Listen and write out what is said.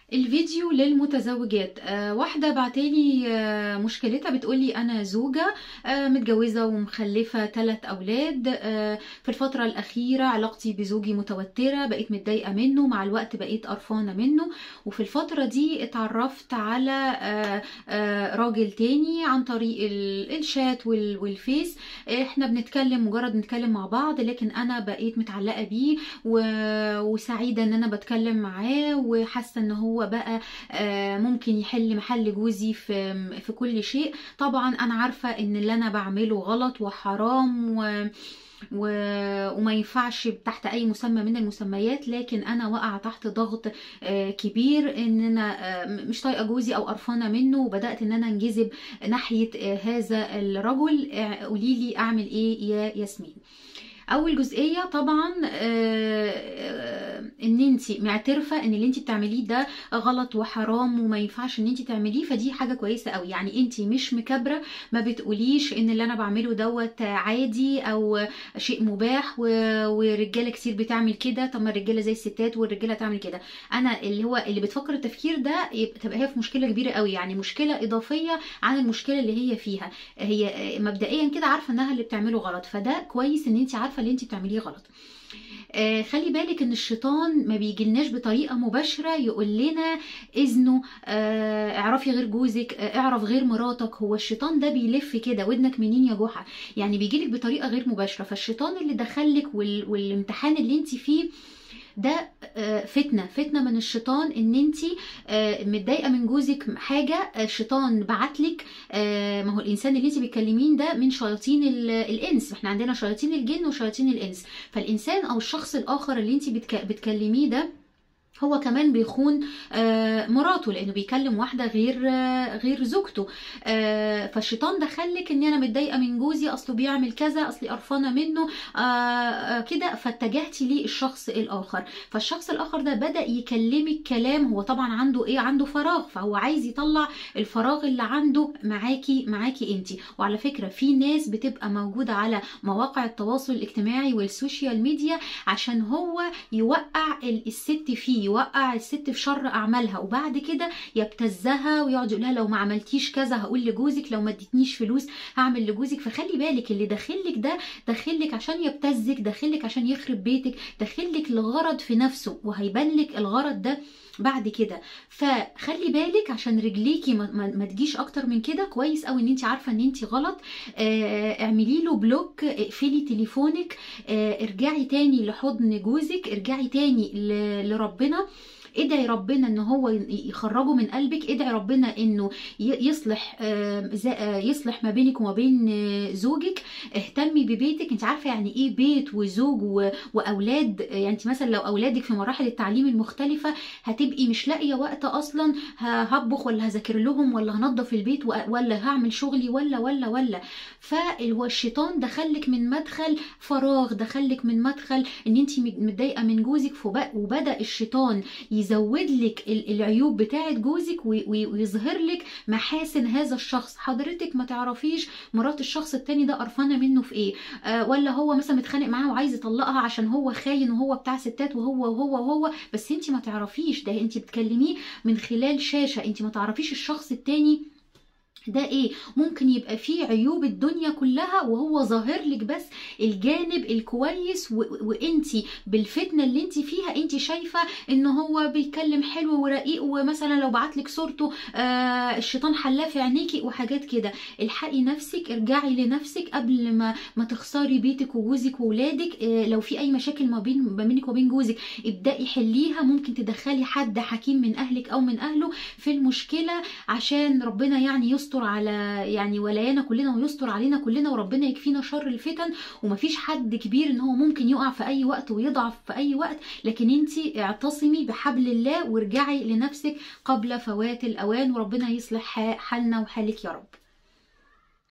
الفيديو للمتزوجات آه واحدة بعتالي آه مشكلتها بتقولي أنا زوجة آه متجوزة ومخلفة ثلاث أولاد آه في الفترة الأخيرة علاقتي بزوجي متوترة بقيت متضايقة منه مع الوقت بقيت قرفانة منه وفي الفترة دي اتعرفت على آه آه راجل تاني عن طريق ال- الشات وال- والفيس احنا بنتكلم مجرد نتكلم مع بعض لكن أنا بقيت متعلقة بيه و- وسعيدة إن أنا بتكلم معاه وحاسة إن هو بقى آه، ممكن يحل محل جوزي في في كل شيء طبعا انا عارفه ان اللي انا بعمله غلط وحرام و و... وما ينفعش تحت اي مسمى من المسميات لكن انا واقعه تحت ضغط آه، كبير ان انا آه، مش طايقه جوزي او قرفانه منه وبدات ان انا انجذب ناحيه آه، هذا الرجل آه، قولي لي اعمل ايه يا ياسمين اول جزئيه طبعا آه، آه، ان انت معترفه ان اللي انت بتعمليه ده غلط وحرام وما ينفعش ان انت تعمليه فدي حاجه كويسه قوي يعني انت مش مكبره ما بتقوليش ان اللي انا بعمله دوت عادي او شيء مباح و- ورجاله كتير بتعمل كده طب ما الرجاله زي الستات والرجاله تعمل كده انا اللي هو اللي بتفكر التفكير ده يبقى تبقى هي في مشكله كبيره قوي يعني مشكله اضافيه عن المشكله اللي هي فيها هي مبدئيا كده عارفه انها اللي بتعمله غلط فده كويس ان انت عارفه اللي انت بتعمليه غلط آه، خلي بالك ان الشيطان ما بيجيلناش بطريقه مباشره يقول لنا اذنه آه، اعرفي غير جوزك آه، اعرف غير مراتك هو الشيطان ده بيلف كده ودنك منين يا جحا يعني بيجيلك بطريقه غير مباشره فالشيطان اللي دخلك وال... والامتحان اللي انت فيه ده آه، فتنه فتنه من الشيطان ان انت متضايقه من جوزك حاجه الشيطان بعتلك آه، ما هو الانسان اللي انت بتكلمين ده من شياطين ال- الانس احنا عندنا شياطين الجن وشياطين الانس فالانسان او الشخص الاخر اللي انت بتك- بتكلميه ده هو كمان بيخون آه، مراته لانه بيكلم واحده غير آه، غير زوجته آه، فالشيطان دخلك ان انا متضايقه من جوزي اصله بيعمل كذا اصلي قرفانه منه آه، آه، كده فاتجهتي للشخص الاخر فالشخص الاخر ده بدا يكلمك كلام هو طبعا عنده ايه عنده فراغ فهو عايز يطلع الفراغ اللي عنده معاكي معاكي انتي وعلى فكره في ناس بتبقى موجوده على مواقع التواصل الاجتماعي والسوشيال ميديا عشان هو يوقع ال- الست فيه يوقع الست في شر اعمالها وبعد كده يبتزها ويقعد يقول لها لو ما عملتيش كذا هقول لجوزك لو ما اديتنيش فلوس هعمل لجوزك فخلي بالك اللي داخلك ده داخلك عشان يبتزك داخلك عشان يخرب بيتك داخلك لغرض في نفسه وهيبان لك الغرض ده بعد كده فخلي بالك عشان رجليكي ما, ما, ما تجيش اكتر من كده كويس قوي ان انت عارفه ان انت غلط آه اعملي له بلوك اقفلي تليفونك آه ارجعي تاني لحضن جوزك ارجعي تاني ل- لربنا ادعي ربنا ان هو يخرجه من قلبك ادعي ربنا انه ي- يصلح آه، ز- آه، يصلح ما بينك وما بين آه، زوجك اهتمي ببيتك انت عارفه يعني ايه بيت وزوج و- واولاد يعني انت مثلا لو اولادك في مراحل التعليم المختلفه هتبقي مش لاقيه وقت اصلا ه- هطبخ ولا هذاكر لهم ولا هنظف البيت و- ولا هعمل شغلي ولا ولا ولا فهو الشيطان دخلك من مدخل فراغ دخلك من مدخل ان انت متضايقه من جوزك فب- وبدا الشيطان يزود لك ال- العيوب بتاعه جوزك وي- وي- ويظهر لك محاسن هذا الشخص حضرتك ما تعرفيش مرات الشخص التاني ده قرفانه منه في ايه آه ولا هو مثلا متخانق معاها وعايز يطلقها عشان هو خاين وهو بتاع ستات وهو وهو وهو بس انت ما تعرفيش ده انت بتكلميه من خلال شاشه انت ما تعرفيش الشخص التاني ده ايه ممكن يبقى فيه عيوب الدنيا كلها وهو ظاهر لك بس الجانب الكويس و- وانتي بالفتنه اللي انتي فيها انتي شايفه ان هو بيتكلم حلو ورقيق ومثلا لو بعتلك صورته آه الشيطان حلاه في عينيكي وحاجات كده الحقي نفسك ارجعي لنفسك قبل ما ما تخسري بيتك وجوزك وولادك آه لو في اي مشاكل ما بين ما بينك وبين جوزك ابدأي حليها ممكن تدخلي حد حكيم من اهلك او من اهله في المشكله عشان ربنا يعني يستر على يعني ولايانا كلنا ويستر علينا كلنا وربنا يكفينا شر الفتن ومفيش حد كبير ان هو ممكن يقع في اي وقت ويضعف في اي وقت لكن انت اعتصمي بحبل الله وارجعي لنفسك قبل فوات الاوان وربنا يصلح حالنا وحالك يا رب